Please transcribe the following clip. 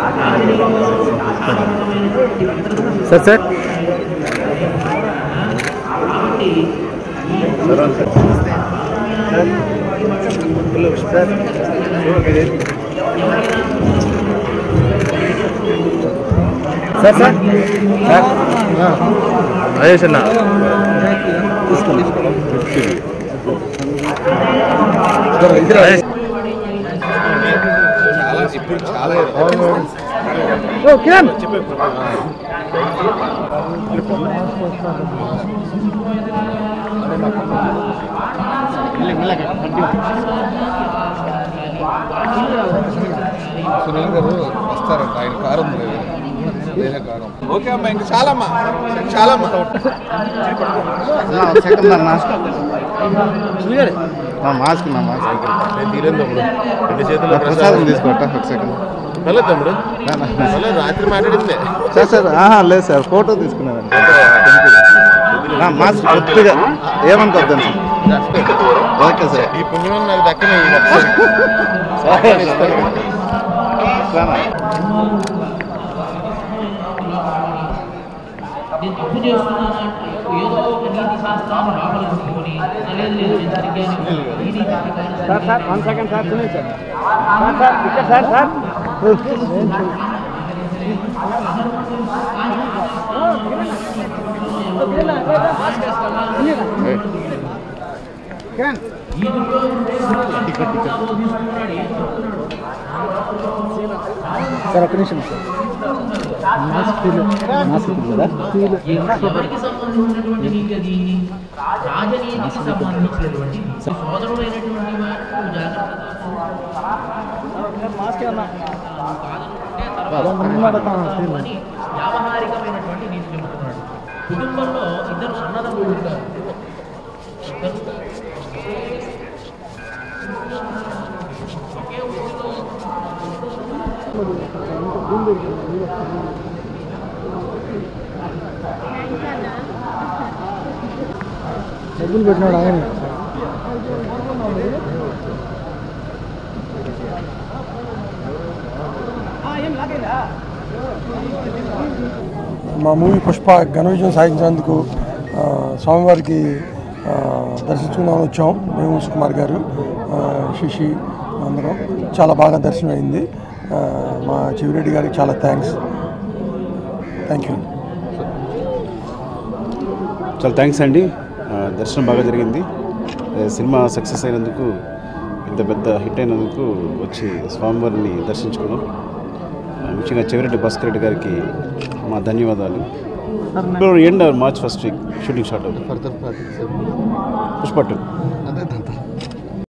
Sir sir sir sir Mahesh అన్న మహేష్ ఓ కిరణ్ సునీల్ గారు వస్తారంట ఆయన కారు ఉంది కదా, వేరే కారు ఓకే అమ్మా ఇంకా చాలా అమ్మా చాలా అమ్మా సెకండ్ అన్న మాస్క్ నా మాస్క్ నేను తీరేం తమ్ముడు రెండు చేతుల్లో ప్రసాదం ప్రసాదం తీసుకోట ఒక సెకండ్ పర్లేదు తమ్ముడు పర్లేదు రాత్రి మాట్లాడిందే సార్ సార్ ఆహా లేదు సార్ ఫోటో తీసుకున్నారండి నా మాస్క్ కొద్దిగా ఏమనుకోద్దాను సార్ ఓకే సార్ ఈ పుణ్యం నాకు దక్కనే ఇట్లానా? నేను తప్పు చేస్తున్నాను అంటే ఏదో ఒక నీతి శాస్త్రాన్ని రావాలనుకొని లేదు లేదు నేను సరిగ్గానే ఉన్నాను. ఈ నీతి ప్రకారం sir sir one second sir Sunil sir sir sir ఇక్కడ సార్ సార్ కిరణ్ సార్ ఒక్క నిమిషం sir mask feel mask feel కదా ఎవరికి సంబంధించినటువంటి నీతి అది రాజనీతికి సంబంధించినటువంటి నీతి. సోదరుడైనటువంటి వారు జాగ్రత్తగా మాస్క్ అన్నా అని వ్యావహారికమైనటువంటి నీతి చెబుతున్నాడు కుటుంబంలో ఇద్దరు సన్నదమ్ములు ఉంటారు ఇద్దరు ఒకే ఊరిలో డబ్బులు పెట్టినాడు ఆయన మా మూవీ పుష్ప ఘన విజయం సాధించినందుకు ఆ, స్వామివారికి ఆ, దర్శించుకుందామని వచ్చాం మేము సుకుమార్ గారు ఆ, శశి అందరం చాలా బాగా దర్శనం అయింది ఆ, మా చెవిరెడ్డి గారికి చాలా థ్యాంక్స్ థ్యాంక్ యూ చాలా థ్యాంక్స్ అండి ఆ, దర్శనం బాగా జరిగింది ఆ, సినిమా సక్సెస్ అయినందుకు ఇంత పెద్ద హిట్ అయినందుకు వచ్చి స్వామివారిని దర్శించుకున్నాం ఆ, ముఖ్యంగా చెవిరెడ్డి భాస్కర్ రెడ్డి గారికి మా ధన్యవాదాలు end March first week shooting start అవుతుంది ఫర్దర్ ప్రాజెక్ట్స్ పుష్పట్టు అదే దాంతో